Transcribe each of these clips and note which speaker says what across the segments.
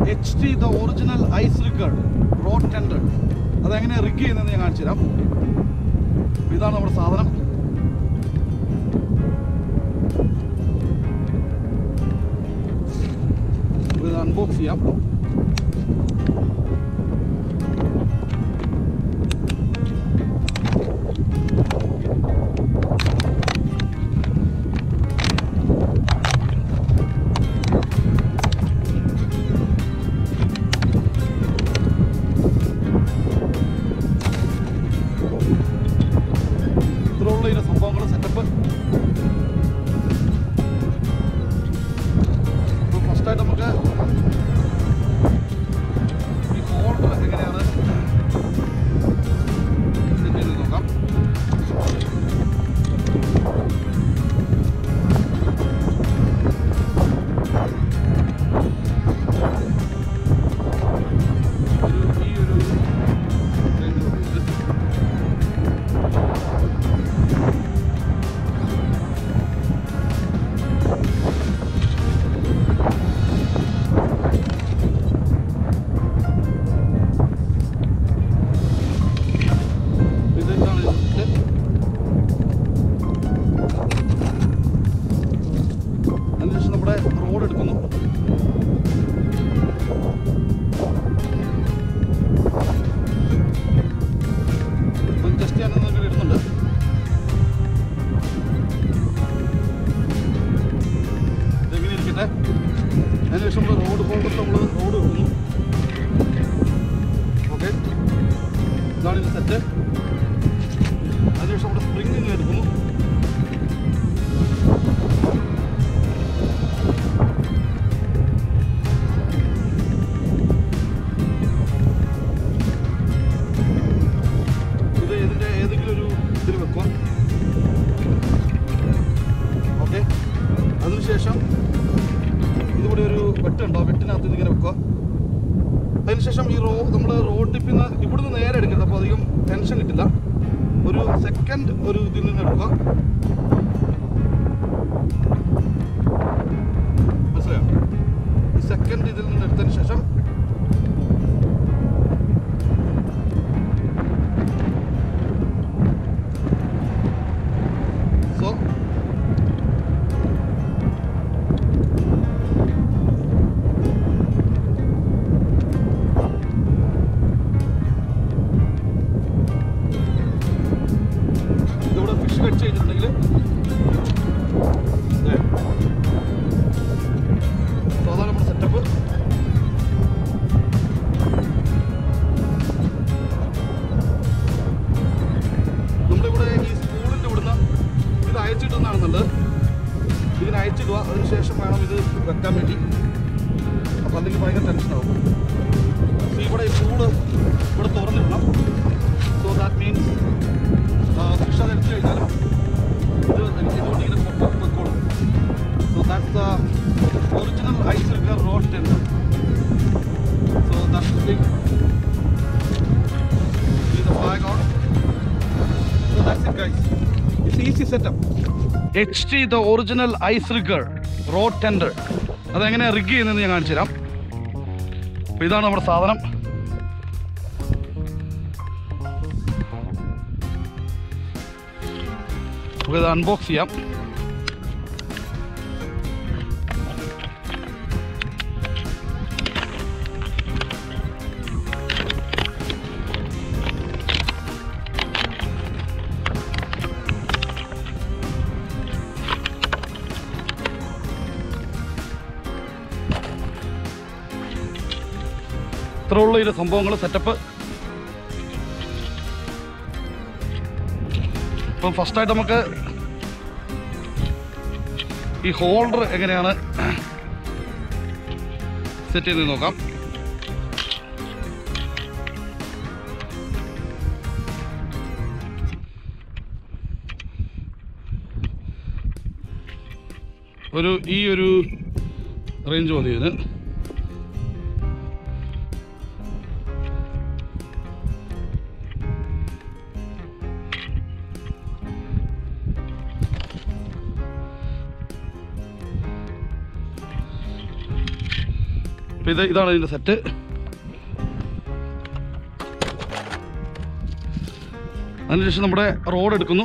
Speaker 1: H T the original ice rigger rod tender അതെങ്ങനെ rig ചെയ്യുന്നതെന്ന് ഞാൻ കാണിച്ചു തരാം ഇതാണ് നമ്മുടെ സാധനം ഇത് അൺബോക്സ് ചെയ്യാം ഇത്രയുള്ള ഇതിന്റെ സംഭവങ്ങൾ സെറ്റപ്പ് ഫസ്റ്റായിട്ട് നമുക്ക് ഈ ഹോൾഡർ എങ്ങനെയാണ് സെറ്റ് ചെയ്ത് നോക്കാം ഒരു ഈ ഒരു ഇത് ഇതാണ് ഇത് അതിനുശേഷം നമ്മുടെ റോഡ് എടുക്കുന്നു ജസ്റ്റ് ഞാൻ ഇങ്ങനെ ഇടുന്നുണ്ട് ഇതെങ്ങനെ ഇരിക്കട്ടെ അതിനുശേഷം നമ്മൾ റോഡ് ഹോൾഡർ നമ്മൾ റോഡ് വെക്കുന്നു ഓക്കെ ഇതാണ് ഇത് സെറ്റ് അതിനുശേഷം നമ്മുടെ സ്പ്രിംഗ് ഇങ്ങനെ എടുക്കുന്നു ഇത് ഇതിൻ്റെ ഏതെങ്കിലും ഒരു ഇതിൽ വെക്കുക ഓക്കെ അതിനുശേഷം ഇതിവിടെ ഒരു വെട്ടുണ്ടോ വെട്ടിനകത്ത് ഇതിങ്ങനെ വെക്കുക അതിനുശേഷം ഈ റോ നമ്മൾ റോഡ് ടിപ്പിൽ നിന്ന് ഇവിടുന്ന് നേരെ എടുക്കരുത് അപ്പോൾ അധികം ടെൻഷൻ കിട്ടില്ല ഒരു സെക്കൻഡ് ഒരു ഇതിൽ നിന്ന് എടുക്കുക മനസ്സിലായോ ഈ സെക്കൻഡ് ഇതിൽ നിന്ന് എടുത്തതിന് ശേഷം സോ ഇതിവിടെ ഫിഷ് കട്ട് ചെയ്തിട്ടുണ്ടെങ്കിൽ സാധാരണ നമ്മുടെ സെറ്റപ്പ് നമ്മളിവിടെ ഈ സ്കൂളിൻ്റെ ഇവിടുന്ന് ഇത് അയച്ചിട്ടുന്നതാണ് നല്ലത് ഇതിന് അയച്ചിടുക അതിനുശേഷം വേണം ഇത് വെക്കാൻ വേണ്ടി അപ്പം അല്ലെങ്കിൽ ഭയങ്കര ടെൻഷനാവും സോ ഇവിടെ ഈ സ്കൂള് ഇവിടെ തുറന്നിടണം സോ ദാറ്റ് മീൻസ് ഫിഷ് അത് എടുത്തു കഴിഞ്ഞാലും ഇത് ഇതുകൊണ്ട് ഇങ്ങനെ പൊട്ടി വെക്കോളും so that's the original ice rigger rod tender so that's the big see the flag on so that's it guys it's easy setup HT the original ice rigger road tender അതെങ്ങനെ rig ചെയ്യുന്നതെന്ന് ഞാൻ കാണിച്ചു തരാം അപ്പോൾ ഇതാണ് നമ്മുടെ സാധനം നമുക്കിത് അൺബോക്സ് ചെയ്യാം ഇത്രയുള്ള ഇതിൻ്റെ സംഭവങ്ങൾ സെറ്റപ്പ് ഇപ്പം ഫസ്റ്റായിട്ട് നമുക്ക് ഈ ഹോൾഡർ എങ്ങനെയാണ് സെറ്റ് ചെയ്ത് നോക്കാം ഒരു ഈ ഒരു റേഞ്ച് മതി ഇതിന് അപ്പോൾ ഇത് ഇതാണ് ഇതിൻ്റെ സെറ്റ് അതിനുശേഷം നമ്മുടെ റോഡ് എടുക്കുന്നു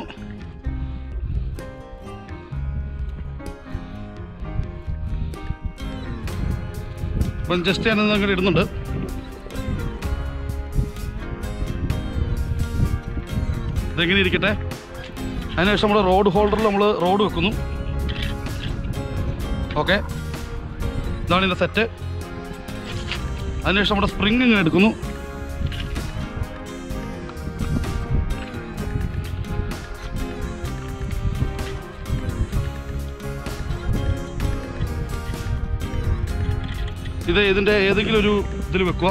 Speaker 1: അപ്പം ജസ്റ്റ് ഞാനത് അങ്ങോട്ട് ഇടുന്നുണ്ട് ഇതെങ്ങനെ ഇരിക്കട്ടെ അതിനുശേഷം നമ്മൾ റോഡ് ഹോൾഡറിൽ നമ്മൾ റോഡ് വെക്കുന്നു ഓക്കെ ഇതാണ് ഇതിൻ്റെ സെറ്റ് അതിനുശേഷം നമ്മുടെ സ്പ്രിങ് ഇങ്ങനെ എടുക്കുന്നു ഇത് ഇതിൻ്റെ ഏതെങ്കിലും ഒരു ഇതിൽ വെക്കുക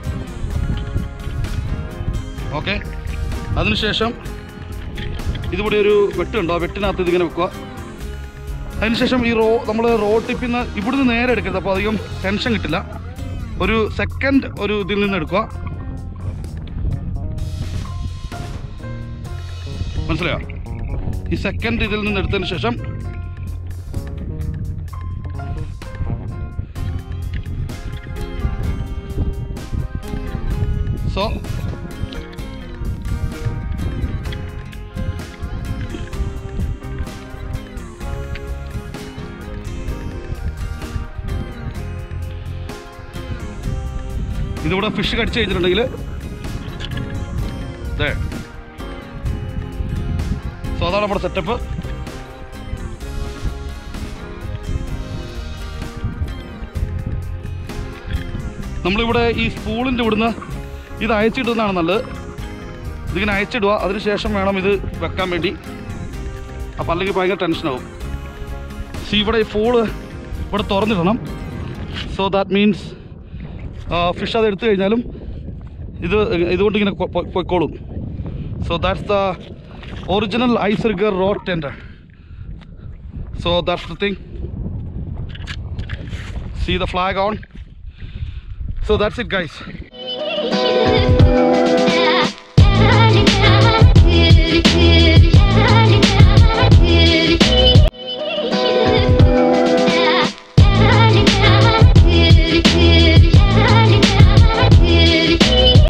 Speaker 1: ഓക്കെ അതിനുശേഷം ഇതിവിടെ ഒരു വെട്ടുണ്ടോ ആ വെട്ടിനകത്ത് ഇതിങ്ങനെ വെക്കുക അതിനുശേഷം ഈ റോ നമ്മൾ റോഡ് ടിപ്പിൽ നിന്ന് ഇവിടുന്ന് നേരെ എടുക്കരുത് അപ്പോൾ അധികം ടെൻഷൻ കിട്ടില്ല ഒരു സെക്കൻഡ് ഒരു ഇതിൽ നിന്ന് എടുക്കുക മനസ്സിലായോ ഈ സെക്കൻഡ് ഇതിൽ നിന്ന് എടുത്തതിന് ശേഷം സോ ഇതിവിടെ ഫിഷ് കടിച്ചു കഴിഞ്ഞിട്ടുണ്ടെങ്കിൽ അതെ സോ അതാണ് നമ്മുടെ സെറ്റപ്പ് നമ്മളിവിടെ ഈ സ്പൂളിൻ്റെ ഇവിടുന്ന് ഇത് അയച്ചിടുന്നതാണ് നല്ലത് ഇതിങ്ങനെ അയച്ചിടുക അതിനുശേഷം വേണം ഇത് വെക്കാൻ വേണ്ടി അപ്പം അല്ലെങ്കിൽ ഭയങ്കര ടെൻഷനാവും സി ഇവിടെ ഈ ഫോള് ഇവിടെ തുറന്നിടണം സോ ദാറ്റ് മീൻസ് ഫിഷ് അത് എടുത്തു കഴിഞ്ഞാലും ഇത് ഇതുകൊണ്ട് ഇങ്ങനെ പൊ- പൊ- പൊയ്ക്കോളും so that's the original ice rigger rod tender so that's the thing see the flag on so that's it guys